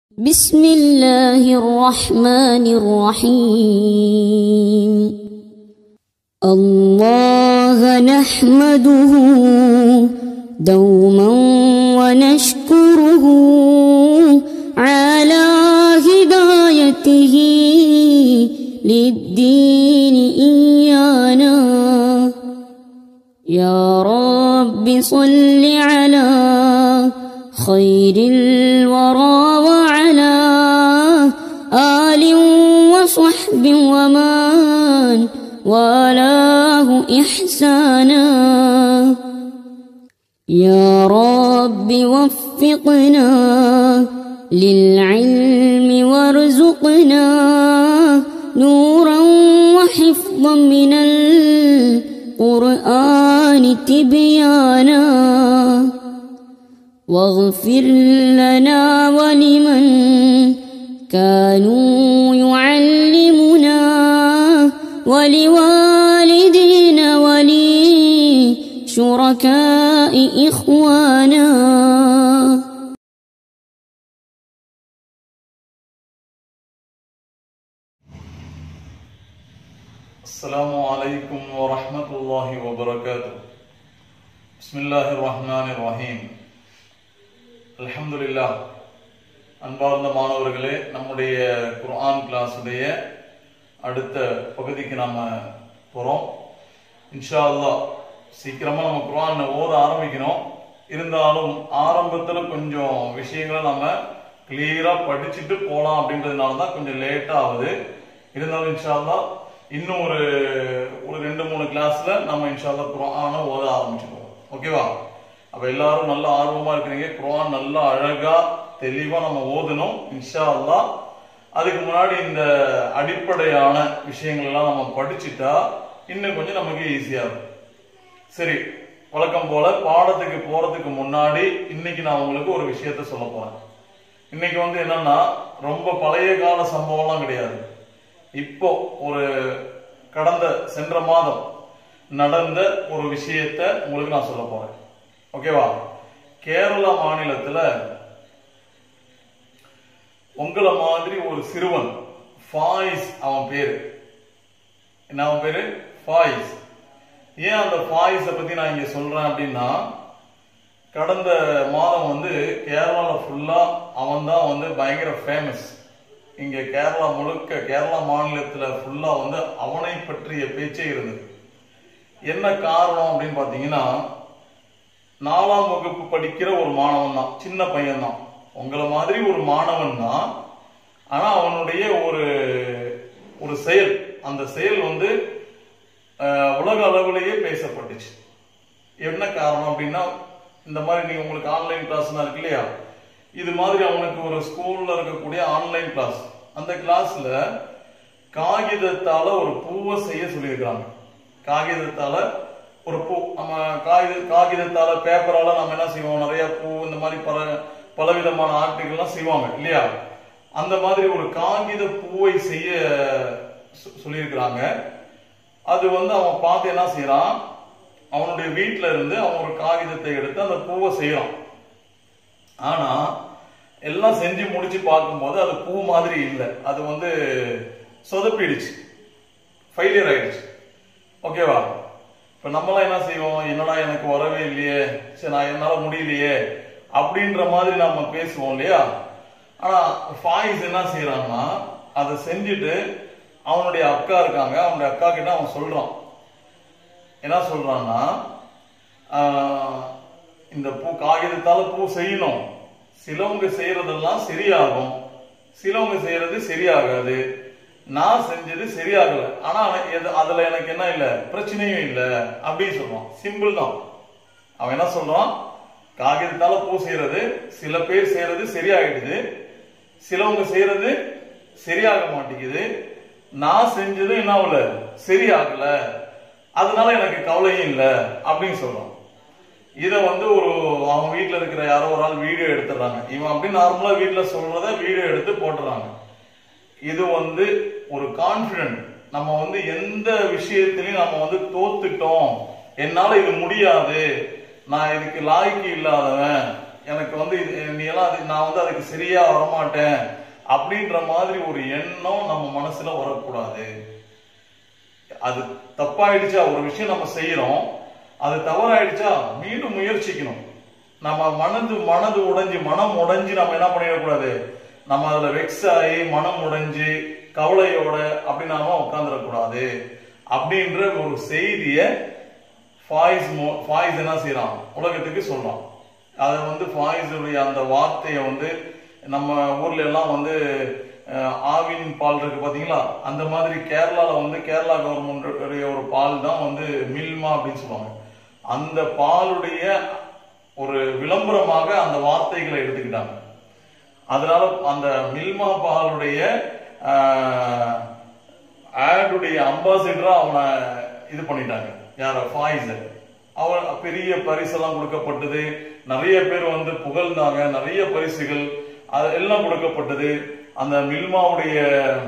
بسم الله الرحمن الرحيم الله نحمده دوما ونشكره على هدايته للدين إيانا يا رب صل على خير الورى وعلى آل وصحب ومن والاه إحسانا يا رب وفقنا للعلم وارزقنا نورا وحفظا من القرآن تبيانا واغفر لنا ولمن كانوا يعلمنا ولوالدينا ولشركاء إخوانا السلام عليكم ورحمة الله وبركاته بسم الله الرحمن الرحيم الحمد لله அன்பார்ந்த மாணவர்களே நம்முடைய குர்ஆன் கிளாஸுடைய அடுத்த பகுதிக்கு நாம போறோம் இன்ஷா அல்லாஹ் சீக்கிரமா நம்ம குர்ஆன் ஓத ஆரம்பிக்கணும் இருந்தாலும் ஆரம்பத்துல கொஞ்சம் விஷயங்களை நம்ம கிளியரா படிச்சுட்டு போலாம் அப்படின்றதுனால தான் கொஞ்சம் லேட்டா ஆகுது இருந்தாலும் இன்ஷா அல்லாஹ் இன்னும் ஒரு ஒரு ரெண்டு மூணு கிளாஸ்ல நம்ம இன்ஷா அல்லாஹ் குர்ஆனை ஓத ஆரம்பிச்சிடுவோம் ஓகேவா அப்ப எல்லாரும் நல்ல ஆர்வமா இருக்கிறீங்க குர்ஆன் நல்லா அழகா தெளிவா நம்ம ஓதணும் இன்ஷா அல்லாஹ் அதுக்கு முன்னாடி இந்த அடிப்படையான விஷயங்கள் எல்லாம் நம்ம படிச்சுட்டா இன்னும் கொஞ்சம் நமக்கு ஈஸியா இருக்கும் சரி வழக்கம் போல பாடத்துக்கு போறதுக்கு முன்னாடி இன்னைக்கு நான் உங்களுக்கு ஒரு விஷயத்த சொல்ல போறேன் இன்னைக்கு வந்து என்னன்னா ரொம்ப பழைய கால சம்பவம்லாம் கிடையாது இப்போ ஒரு கடந்த சென்ற மாதம் நடந்த ஒரு விஷயத்த உங்களுக்கு நான் சொல்ல போறேன் ஓகேவா கேரளா மாநிலத்துல உங்கள மாதிரி ஒரு சிறுவன் ஃபாயிஸ் அவன் பேரு என்ன அவன் பேரு ஃபாயிஸ் ஏன் அந்த ஃபாயிஸை பத்தி நான் இங்க சொல்றேன் அப்படின்னா கடந்த மாதம் வந்து கேரளால ஃபுல்லா அவன் தான் வந்து பயங்கர ஃபேமஸ் இங்க கேரளா முழுக்க கேரளா மாநிலத்துல ஃபுல்லா வந்து அவனை பற்றிய பேச்சே இருந்தது என்ன காரணம் அப்படின்னு பாத்தீங்கன்னா நாலாம் வகுப்பு படிக்கிற ஒரு மாணவன் தான் சின்ன பையன் தான் உங்களை மாதிரி ஒரு மாணவன் தான் ஆனா அவனுடைய ஒரு ஒரு செயல் அந்த செயல் வந்து அஹ், உலக அளவிலேயே பேசப்பட்டுச்சு என்ன காரணம் அப்படின்னா இந்த மாதிரி நீங்க உங்களுக்கு ஆன்லைன் கிளாஸ்லாம் இருக்கு இல்லையா இது மாதிரி அவனுக்கு ஒரு ஸ்கூல்ல இருக்கக்கூடிய ஆன்லைன் கிளாஸ் அந்த கிளாஸ்ல காகிதத்தால ஒரு பூவை செய்ய சொல்லியிருக்காங்க காகிதத்தால ஒரு பூ நம்ம காகித காகிதத்தால பேப்பரால நம்ம என்ன செய்வோம் நிறைய பூ இந்த மாதிரி பல பலவிதமான ஆர்ட்டுகள்லாம் செய்வாங்க இல்லையா அந்த மாதிரி ஒரு காகித பூவை செய்ய சொ- சொல்லியிருக்கிறாங்க அது வந்து அவன் பார்த்து என்ன செய்யறான் அவனுடைய வீட்ல இருந்து அவன் ஒரு காகிதத்தை எடுத்து அந்த பூவை செய்யறான் ஆனா எல்லாம் செஞ்சு முடிச்சு பார்க்கும்போது அது பூ மாதிரி இல்லை அது வந்து சொதப்பிடுச்சு ஃபெயிலியர் ஆயிடுச்சு ஓகேவா இப்ப நம்மளாம் என்ன செய்வோம் என்னடா எனக்கு வரவே இல்லையே சரி நான் என்னால முடியலையே அப்படின்ற மாதிரி நாம பேசுவோம் இல்லையா ஆனா ஃபாயிஸ் என்ன செய்யறான்னா அதை செஞ்சுட்டு அவனுடைய அக்கா இருக்காங்க அவனுடைய அக்கா கிட்ட அவன் சொல்றான் என்ன சொல்றான்னா ஆஹ், இந்த பூ காகிதத்தால பூ செய்யணும் சிலவங்க செய்யறதெல்லாம் சரியாகும் சிலவங்க செய்யறது சரியாகாது நான் செஞ்சது சரியாகல ஆனா எது- அதுல எனக்கு என்ன இல்ல பிரச்சனையும் இல்ல அப்படின்னு சொல்றான் சிம்பிள் தான் அவன் என்ன சொல்றான் காகிதத்தால பூ செய்யறது சில பேர் செய்யறது சரியாயிடுது சிலவங்க செய்யறது சரியாக மாட்டேங்குது நான் செஞ்சது என்ன ஆகல சரியாகல அதனால எனக்கு கவலையும் இல்ல அப்படின்னு சொல்றான் இத வந்து ஒரு அவன் வீட்ல இருக்கிற யாரோ ஒரு ஆள் வீடியோ எடுத்துறாங்க இவன் அப்படி நார்மலா வீட்ல சொல்றத வீடியோ எடுத்து போட்டுறாங்க இது வந்து ஒரு கான்பிடன்ட் நம்ம வந்து எந்த விஷயத்திலையும் நம்ம வந்து தோத்துட்டோம் என்னால இது முடியாது நான் இதுக்கு லாய்க்கு இல்லாதவன் எனக்கு வந்து இது- நீ எல்லாம் அது நான் வந்து அதுக்கு சரியா வரமாட்டேன் அப்படின்ற மாதிரி ஒரு எண்ணம் நம்ம மனசுல வரக்கூடாது அது தப்பாயிடுச்சா ஒரு விஷயம் நம்ம செய்யறோம் அது தவறாயிடுச்சா மீண்டும் முயற்சிக்கணும் நம்ம மனது மனது உடைஞ்சு மனம் உடைஞ்சு நம்ம என்ன பண்ணிடக்கூடாது நம்ம அதுல வெக்ஸ் ஆகி மனம் உடைஞ்சு கவலையோட அப்படி நாம உட்காந்துடக்கூடாது அப்படின்ற ஒரு செய்திய ஃபாய்ஸ் மோ- ஃபாய்ஸ் என்ன செய்யறான் உலகத்துக்கு சொல்றான் அதை வந்து ஃபாய்ஸுடைய அந்த வார்த்தையை வந்து நம்ம ஊர்ல எல்லாம் வந்து அஹ், ஆவின் பால் இருக்கு பாத்தீங்களா அந்த மாதிரி கேரளால வந்து கேரளா கவர்மெண்ட் ஒரு பால் தான் வந்து மில்மா அப்படின்னு சொல்லுவாங்க அந்த பாலுடைய ஒரு விளம்பரமாக அந்த வார்த்தைகளை எடுத்துக்கிட்டாங்க அதனால அந்த மில்மா பாலுடைய ஆடுடைய அம்பாசிடரா அவனை இது பண்ணிட்டாங்க யார ஃபாய்ஸர் அவன் பெரிய பரிசெல்லாம் கொடுக்கப்பட்டது நிறைய பேர் வந்து புகழ்ந்தாங்க நிறைய பரிசுகள் அது எல்லாம் கொடுக்கப்பட்டது அந்த மில்மாவுடைய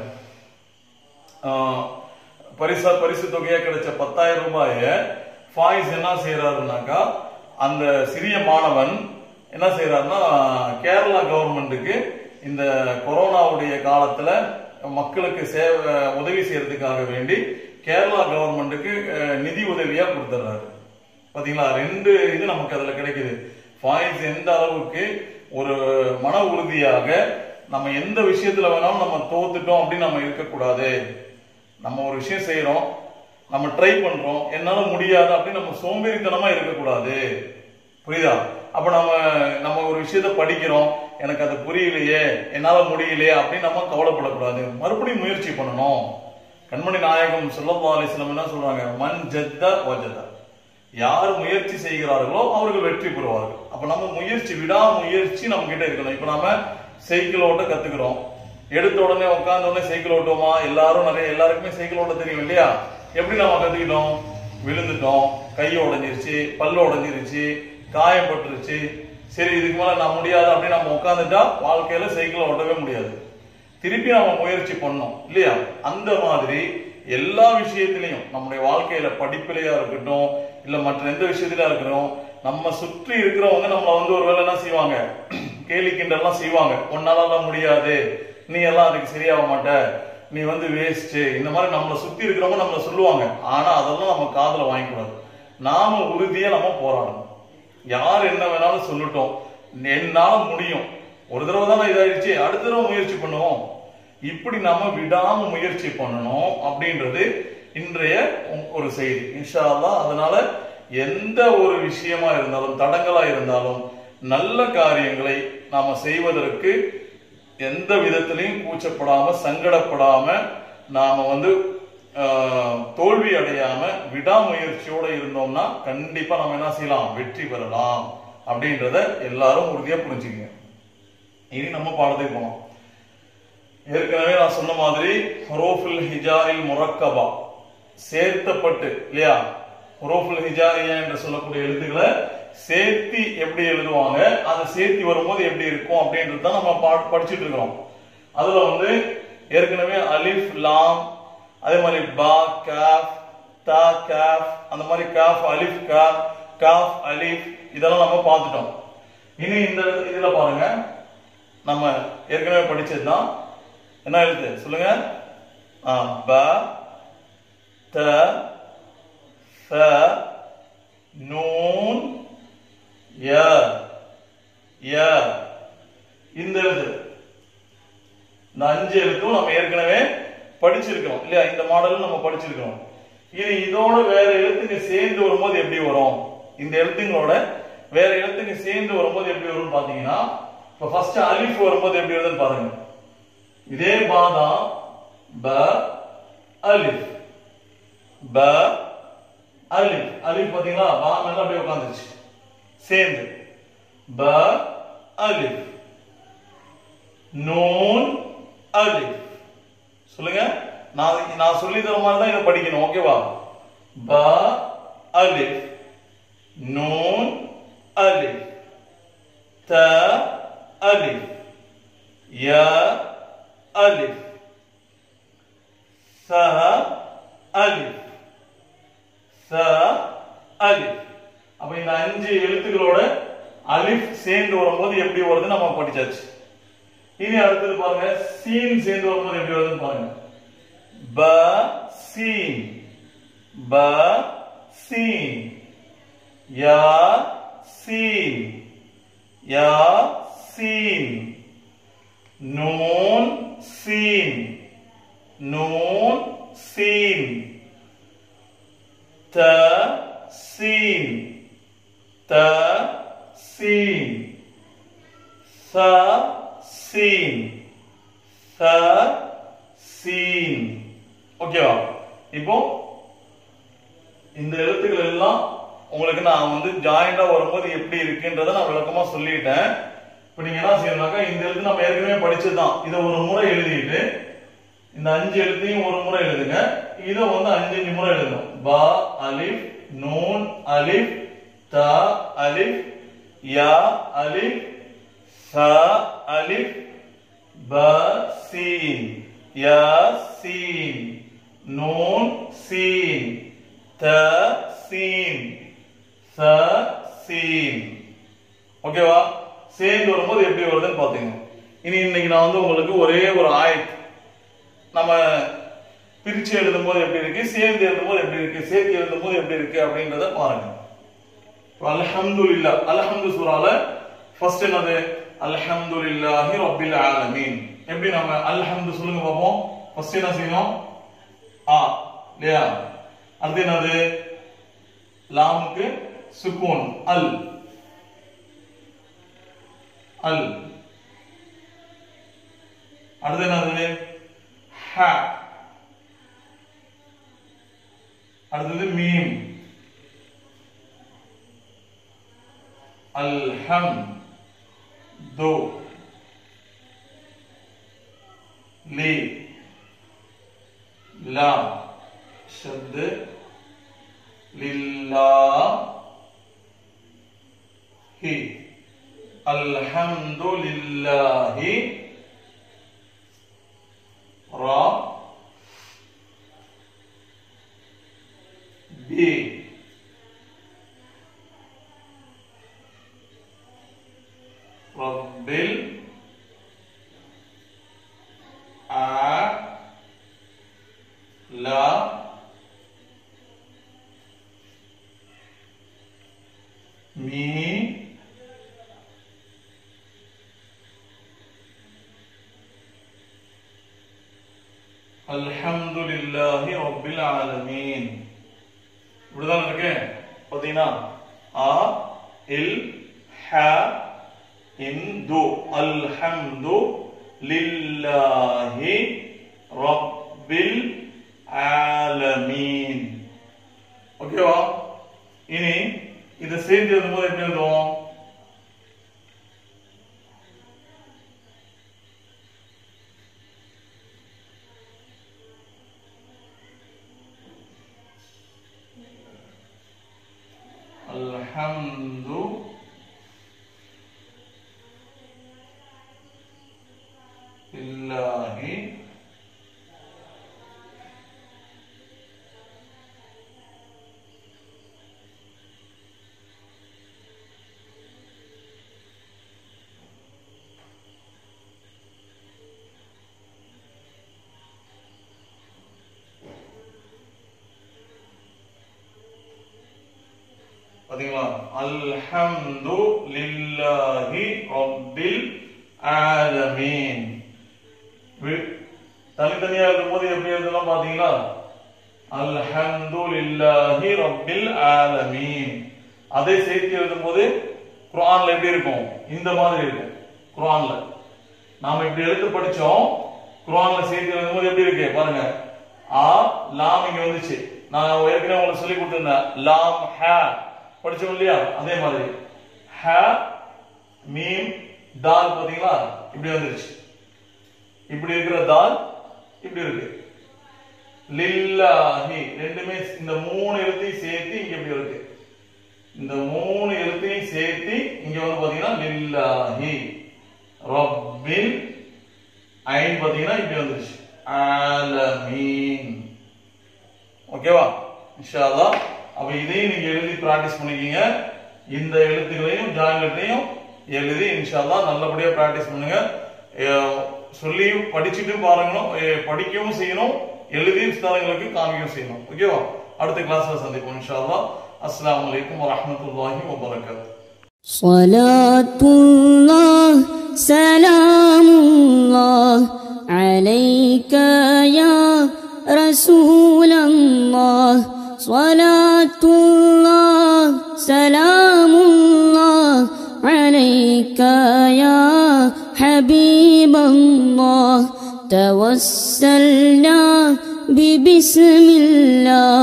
ஆஹ், பரிசா பரிசு தொகையா கிடைச்ச பத்தாயிரம் ரூபாய ஃபாய்ஸ் என்ன செய்யறாருனாக்கா அந்த சிறிய மாணவன் என்ன செய்யறாருன்னா கேரளா கவர்மெண்ட்டுக்கு இந்த கொரோனாவுடைய காலத்துல மக்களுக்கு சேவை உதவி செய்யறதுக்காக வேண்டி கேரளா கவர்மெண்ட்டுக்கு அஹ், நிதி உதவியா கொடுத்துட்றாரு பாத்தீங்களா ரெண்டு இது நமக்கு அதுல கிடைக்குது ஃபாய்ஸ் எந்த அளவுக்கு ஒரு மன உறுதியாக நம்ம எந்த விஷயத்துல வேணாலும் நம்ம தோத்துட்டோம் அப்படின்னு நம்ம இருக்கக்கூடாது நம்ம ஒரு விஷயம் செய்யறோம் நம்ம ட்ரை பண்றோம் என்னால முடியாது அப்படின்னு நம்ம சோம்பேறித்தனமா இருக்கக்கூடாது புரியுதா அப்ப நம்ம நம்ம ஒரு விஷயத்த படிக்கிறோம் எனக்கு அது புரியலையே என்னால முடியலையே அப்படின்னு நம்ம கவலைப்படக்கூடாது மறுபடியும் முயற்சி பண்ணணும் கண்மணி நாயகம் சொல்லப்பா அலிஸ்லம் என்ன சொல்றாங்க மண் ஜத்த வஜத யார் முயற்சி செய்கிறார்களோ அவர்கள் வெற்றி பெறுவார்கள் அப்ப நம்ம முயற்சி விடாமுயற்சி நம்ம கிட்ட இருக்கணும் இப்ப நாம சைக்கிள் ஓட்ட கத்துக்கிறோம் எடுத்த உடனே உட்கார்ந்த உடனே சைக்கிள் ஓட்டுவோமா எல்லாரும் நிறைய எல்லாருக்குமே சைக்கிள் ஓட்ட தெரியும் இல்லையா எப்படி நம்ம கத்துக்கிட்டோம் விழுந்துட்டோம் கை உடைஞ்சிருச்சு பல்லு உடைஞ்சிருச்சு காயம் பட்டுருச்சு சரி இதுக்கு மேல நான் முடியாது அப்படின்னு நம்ம உட்காந்துட்டா வாழ்க்கையில சைக்கிள் ஓட்டவே முடியாது திருப்பி நம்ம முயற்சி பண்ணோம் இல்லையா அந்த மாதிரி எல்லா விஷயத்திலையும் நம்முடைய வாழ்க்கையில படிப்பிலையா இருக்கட்டும் இல்ல மற்ற எந்த விஷயத்திலயா இருக்கட்டும் நம்ம சுற்றி இருக்கிறவங்க நம்மள வந்து ஒருவேளை என்ன செய்வாங்க கேலி கிண்டல்லாம் செய்வாங்க உன்னாலலாம் முடியாது நீ எல்லாம் அதுக்கு சரியாக மாட்ட நீ வந்து வேஸ்ட் இந்த மாதிரி நம்மளை சுத்தி இருக்கிறவங்க நம்மள சொல்லுவாங்க ஆனா அதெல்லாம் நம்ம காதுல வாங்கிக்கூடாது நாம உறுதியா நம்ம போராடணும் யார் என்ன வேணாலும் சொல்லட்டும் என்னால முடியும் ஒரு தடவை தானே இதாயிடுச்சு அடுத்த தடவை முயற்சி பண்ணுவோம் இப்படி நாம விடாம முயற்சி பண்ணணும் அப்படின்றது இன்றைய உ- ஒரு செய்தி இன்ஷா அல்லாஹ் அதனால எந்த ஒரு விஷயமா இருந்தாலும் தடங்களா இருந்தாலும் நல்ல காரியங்களை நாம செய்வதற்கு எந்த விதத்திலையும் கூச்சப்படாம சங்கடப்படாம நாம வந்து ஆஹ், தோல்வி அடையாம விடாமுயற்சியோட இருந்தோம்னா கண்டிப்பா நம்ம என்ன செய்யலாம் வெற்றி பெறலாம் அப்படின்றத எல்லாரும் உறுதியா புரிஞ்சுக்கங்க இனி நம்ம பாடத்துக்கு போனோம் ஏற்கனவே நான் சொன்ன மாதிரி ஹுரோஃபுல் ஹிஜாரில் முரக்கபா சேர்த்தப்பட்டு இல்லையா ஹுரோஃபுல் ஹிஜாரியா என்று சொல்லக்கூடிய எழுத்துக்களை சேர்த்தி எப்படி எழுதுவாங்க அதை சேர்த்தி வரும்போது எப்படி இருக்கும் அப்படின்றது தான் நம்ம பா- படிச்சுட்டு இருக்கிறோம் அதுல வந்து ஏற்கனவே அலிஃப் லாம் அதே மாதிரி பா காஃப் தா காஃப் அந்த மாதிரி காஃப் அலிஃப் காஃப் காஃப் அலிஃப் இதெல்லாம் நம்ம பார்த்துட்டோம் இனி இந்த இதுல பாருங்க நம்ம ஏற்கனவே படிச்சதுதான் என்ன எழுத்து சொல்லுங்க ஆ, ப த ஃப நூன் ய ய இந்த எழுத்து இந்த அஞ்சு எழுத்தும் நம்ம ஏற்கனவே படிச்சிருக்கிறோம் இல்லையா இந்த மாடலும் நம்ம படிச்சிருக்கிறோம் இது இதோட வேற எழுத்துங்க சேர்ந்து வரும்போது எப்படி வரும் இந்த எழுத்துங்களோட வேற எழுத்துங்க சேர்ந்து வரும்போது எப்படி வரும்னு பாத்தீங்கன்னா இப்ப ஃபர்ஸ்ட் அலிஃப் வரும்போது எப்படி வருதுன்னு பாருங்க இதே பாதம் ப அலிஃப் ப அலிஃப் அலிஃப் பாத்தீங்களா பா மேல அப்படியே உட்காந்துருச்சு சேர்ந்து ப அலிஃப் நூன் அலிஃப் சொல்லுங்க நான் நான் சொல்லி தர மாதிரி தான் இதை படிக்கணும் ஓகேவா ப அலிஃப் நூன் அலிஃப் த அலிஃப் ய அலிஃப் ச அலிஃப் ச அலிஃப் அப்ப இந்த அஞ்சு எழுத்துக்களோட அலிஃப் சேர்ந்து வரும்போது எப்படி வருது நம்ம படிச்சாச்சு இனி அடுத்தது பாருங்க சீன் சேர்ந்து வரும்போது எப்படி வருதுன்னு பாருங்க ப சீன் ப சீன் யா சீன் யா சீன் நூன் சீன் நூன் சீன் த சீன் த சீன் ச சீன் ச சீன் ஓகேவா இப்போ இந்த எழுத்துக்கள் எல்லாம் உங்களுக்கு நான் வந்து ஜாயிண்டா வரும்போது எப்படி இருக்குன்றத நான் விளக்கமா சொல்லிட்டேன் இப்போ நீங்க என்ன செய்யணும்னாக்கா இந்த எழுத்து நம்ம ஏற்கனவே படிச்சதுதான் இதை ஒரு முறை எழுதிட்டு இந்த அஞ்சு எழுத்தையும் ஒரு முறை எழுதுங்க இதை வந்து அஞ்சு அஞ்சு முறை எழுதணும் பா அலிஃப் நூன் அலிஃப் த அலிஃப் யா அலிஃப் ச அலிஃப் ப சீன் யா சீன் நூன் சீன் த சீன் ச சீன் ஓகேவா சேர்ந்து வரும்போது எப்படி வருதுன்னு பாத்தீங்க இனி இன்னைக்கு நான் வந்து உங்களுக்கு ஒரே ஒரு ஆயத் நம்ம பிரிச்சு எழுதும்போது எப்படி இருக்கு சேர்ந்து எழுதும்போது எப்படி இருக்கு சேர்த்து எழுதும்போது எப்படி இருக்கு அப்படின்றத பாருங்க அல்ஹம்துலில்லா அல்ஹம்து சூரால ஃபர்ஸ்ட் என்னது அல்ஹம்துலில்லாஹி ரப்பில் ஆலமீன் எப்படி நம்ம அல்ஹம்து சொல்லுங்க பாப்போம் ஃபர்ஸ்ட் என்ன செய்யணும் ஆ இல்லையா அடுத்து என்னது லாமுக்கு சுக்கூன் அல் அல் அடுத்து என்னது ஹ அடுத்தது மீம் அல்ஹம் து லி லா ஷத் லில்லாஹி அல்ஹம்துலில்லாஹி ரா பி ரப்பில் ஆ லா மீ அல்ஹம்துலில்லாஹி ரப்பில் ஆலமீன் இப்படிதான் இருக்கு பாத்தீங்கன்னா ஆ இல் ஹ இந்து அல்ஹம்து லில்லாஹி ரப்பில் ஆலமீன் ஓகேவா இனி இதை சேர்ந்து எழுதும்போது எப்படி எழுதுவோம் الحمد لله பாத்தீங்களா அல்ஹம்து லில்லாஹி ரப்பில் ஆலமீன் வி- தனித்தனியா எழுதும்போது எப்படி எழுதலாம் பாத்தீங்களா அல்ஹம்து லில்லாஹி ரப்பில் ஆலமீன் அதை சேர்த்து எழுதும்போது குர்ஆன்ல எப்படி இருக்கும் இந்த மாதிரி இருக்கும் குர்ஆன்ல நாம இப்படி எழுத்து படிச்சோம் குர்ஆன்ல சேர்த்து எழுதும்போது எப்படி இருக்கு பாருங்க ஆ லாம் இங்க வந்துச்சு நான் ஏற்கனவே உங்களுக்கு சொல்லி கொடுத்திருந்தேன் லாம் ஹ படிச்சோம் இல்லையா அதே மாதிரி ஹ மீம் தால் பாத்தீங்களா இப்படி வந்துருச்சு இப்படி இருக்கிற தால் இப்படி இருக்கு லில்லாஹி ரெண்டுமே இந்த மூணு எழுத்தையும் சேர்த்து இங்க இப்படி இருக்கு இந்த மூணு எழுத்தையும் சேர்த்து இங்க வந்து பாத்தீங்கன்னா லில்லாஹி ரப்பில் ஐன் பாத்தீங்கன்னா இப்படி வந்துருச்சு ஆலமீன் ஓகேவா இன்ஷா அல்லாஹ் அப்ப இதையும் நீங்க எழுதி பிராக்டிஸ் பண்ணிக்கீங்க இந்த எழுத்துக்களையும் ஜாயின் லெட்டரையும் எழுதி இன்ஷால்லா நல்லபடியா பிராக்டிஸ் பண்ணுங்க அஹ் சொல்லியும் படிச்சுட்டும் பாருங்கணும் அஹ் படிக்கவும் செய்யணும் எழுதி புத்தகங்களுக்கு காமிக்கவும் செய்யணும் ஓகேவா அடுத்த கிளாஸ்ல சந்திப்போம் இன்ஷால்லா அஸ்ஸலாமு அலைக்கும் வரஹ்மத்துல்லாஹி வபரகாத்துஹு صلاة الله سلام الله عليك يا رسول الله صلاة الله سلام الله عليك يا حبيب الله توسلنا ببسم الله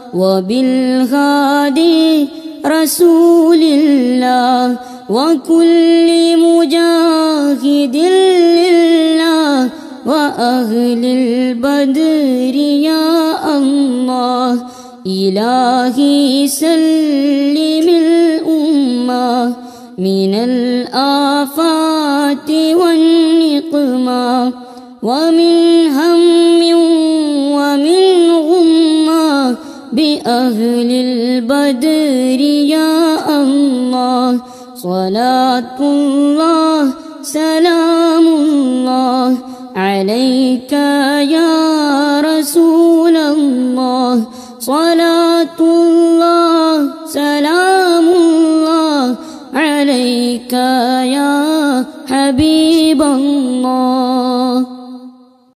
وبالهادي رسول الله وكل مجاهد لله وأهل البدر يا الله إلهي سلم الأمة من الآفات والنقمة ومن هم ومن غمة بأهل البدر يا الله صلاة الله سلام الله عليك يا رسول الله صلاة الله سلام الله عليك يا حبيب الله